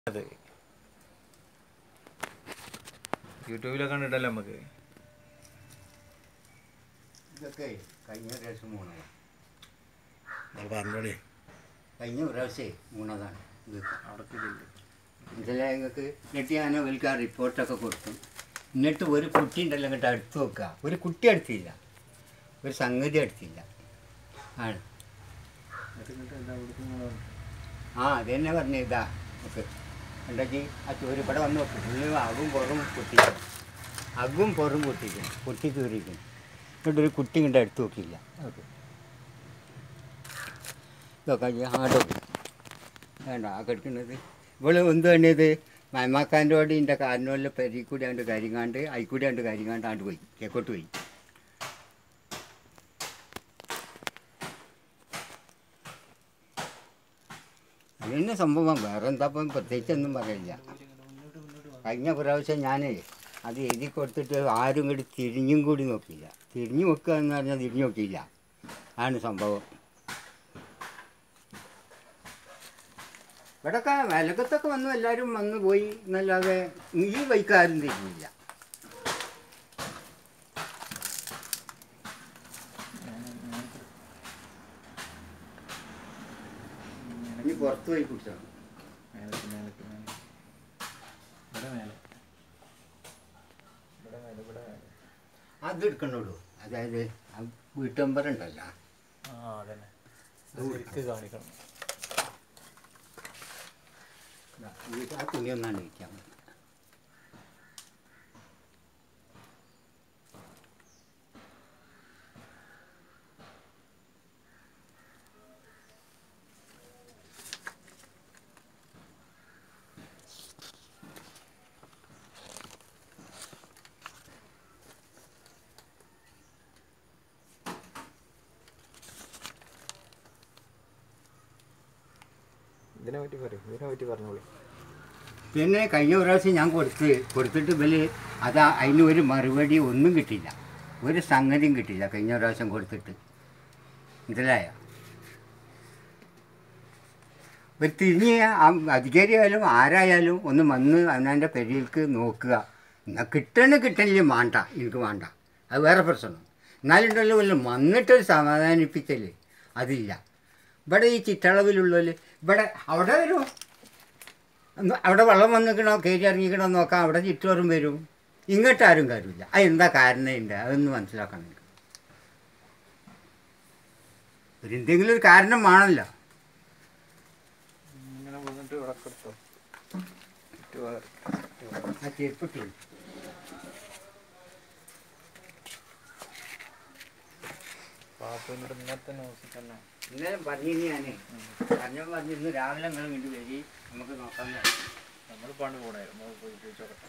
അത് യൂട്യൂബിലൊക്കെ കണ്ടിട്ടല്ലോ നമുക്ക് ഇതൊക്കെ കഴിഞ്ഞ പ്രാവശ്യം മൂന്നതാണ് അത് പറഞ്ഞോളി കഴിഞ്ഞ പ്രാവശ്യം മൂന്നതാണ് ഇത് അവിടേക്ക് ചെല്ല്. ഇതിലെ ഞങ്ങൾക്ക് എന്നിട്ട് ഞാൻ അവർക്ക് ആ റിപ്പോർട്ടൊക്കെ കൊടുത്തു എന്നിട്ട് ഒരു കുട്ടി ഉണ്ടല്ലോ ഇങ്ങോട്ട് അടുത്ത് വെക്കുക ഒരു കുട്ടി അടുത്തില്ല ഒരു സംഗതി അടുത്തില്ല ആണ് എന്നിട്ട് ഇങ്ങോട്ട് എന്താ അവിടേക്ക് ഇങ്ങനെ വന്നു. ആ അത് തന്നെ പറഞ്ഞു ഇതാ നമുക്ക് ഉണ്ടെങ്കിൽ ആ ചോര് ഇവിടെ വന്ന് വെക്കും ഫുള്ള് അകും പുറം പൊട്ടിക്കും അകും പുറം പൊട്ടിക്കും പൊട്ടി കീറിക്കും എന്നിട്ട് ഒരു കുട്ടി ഇങ്ങോട്ട് അടുത്ത് നോക്കിയില്ല ഓക്കെ ഇതൊക്കെ ആടോ വേണ്ട ആ കിടക്കുന്നത് ഇവള് എന്ത് വേണ്ടത് മൈമാക്കാൻ്റെ ഓടി എൻ്റെ കാലിനോല്ല പെരി കൂടി ആണ്ട് കരിങ്ങാണ്ട് അയിക്കൂടി ആണ്ട് കരിങ്ങാണ്ട് ആണ്ട് പോയി കേക്കോട്ട് പോയി അതിന് സംഭവം വേറെ എന്താ ഇപ്പം പ്രത്യേകിച്ചൊന്നും പറയില്ല കഴിഞ്ഞ പ്രാവശ്യം ഞാൻ അത് എഴുതി കൊടുത്തിട്ട് ആരും കൂടി തിരിഞ്ഞും കൂടി നോക്കിയില്ല തിരിഞ്ഞു നോക്കുക എന്ന് പറഞ്ഞാൽ തിരിഞ്ഞു നോക്കിയില്ല ആണ് സംഭവം ഇവിടെയൊക്കെ വിലക്കത്തൊക്കെ വന്നു എല്ലാവരും വന്നു പോയി എന്നല്ലാതെ ഈ വൈക്കാരും തിരിഞ്ഞില്ല ഇനി പുറത്ത് പോയി കുടിച്ചോണം മേലേക്ക് മേലേക്ക് മേലേക്ക്. ഇവിടെ മേലെ ഇവിടെ മേലെ ഇവിടെ മേലെ അത് എടുക്കണുള്ളൂ അതായത് ആ വീട്ടമ്പർ ഉണ്ടല്ലോ ആ അതന്നെ അത് ശരിക്ക് കാണിക്കണം ദാ, ഈ ആ തുണി ഒന്നാണ് ഇരിക്കാൻ ഇതിനെ പറ്റി പറയും ഇതിനെ പറ്റി പറഞ്ഞോളി പിന്നെ കഴിഞ്ഞ പ്രാവശ്യം ഞാൻ കൊടുത്ത് കൊടുത്തിട്ട് ഇവല് അതാ അതിന് ഒരു മറുപടി ഒന്നും കിട്ടില്ല ഒരു സംഗതിയും കിട്ടില്ല കഴിഞ്ഞ പ്രാവശ്യം കൊടുത്തിട്ട് മനസ്സിലായ ഒരു തിരിഞ്ഞ് ആ അധികാരിയായാലും ആരായാലും ഒന്ന് വന്ന് അവനവൻ്റെ പെരിയിലേക്ക് നോക്കുക എന്നാൽ കിട്ടണ കിട്ടണില്ല വേണ്ട എനിക്ക് വേണ്ട അത് വേറെ പ്രശ്നം എന്നാലുണ്ടല്ലോ വല്ല വന്നിട്ടൊരു സമാധാനിപ്പിക്കല് അതില്ല ഇവിടെ ഈ ചിറ്റളവിലുള്ളവര് ഇവിടെ അവിടെ വരുമോ ഒന്ന് അവിടെ വെള്ളം വന്നിക്കണോ കയറി ഇറങ്ങിക്കണോ നോക്കാം അവിടെ ചുറ്റോറും വരും ഇങ്ങോട്ട് ആരും കാര്യമില്ല അത് എന്താ കാരണം ഉണ്ട് അതൊന്ന് മനസ്സിലാക്കണം എനിക്ക്. ഒരു എന്തെങ്കിലും ഒരു കാരണം വേണമല്ലോ ഇങ്ങനെ വന്നിട്ട് ഇവിടെ എടുത്തോ ആ ചെരുപ്പിട്ടു പാപ്പിന്നിട്ട് ഇന്നത്തെ ന്യൂസിൽ തന്നെ ഇന്നലെ പറഞ്ഞിനി ഞാനേ പറഞ്ഞപ്പോൾ പറഞ്ഞു ഇന്ന് രാവിലെ നിങ്ങൾ വേണ്ടി വരി നമുക്ക് നോക്കാം നമ്മൾ പണ്ട് പോണായിരുന്നു നമ്മൾ പോയി ചോദിച്ചോക്കട്ടെ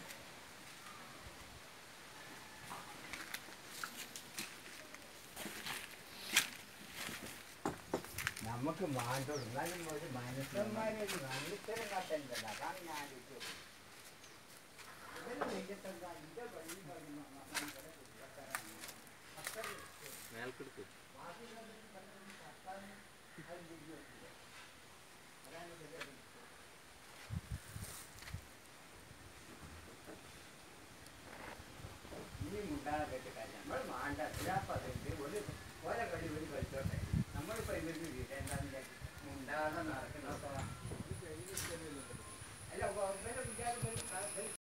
നമുക്ക് മാറ്റം എന്നാലും ഒരു മനുഷ്യന്മാരെ ഒരു മനുഷ്യരെ കാട്ടണ്ടല്ലോ അതാണ് ഞാൻ ആലോചിച്ചത്. ഇവര് വെയിലത്തെന്താ ഇന്റെ പണി പറഞ്ഞു മേൽക്കെടുത്ത്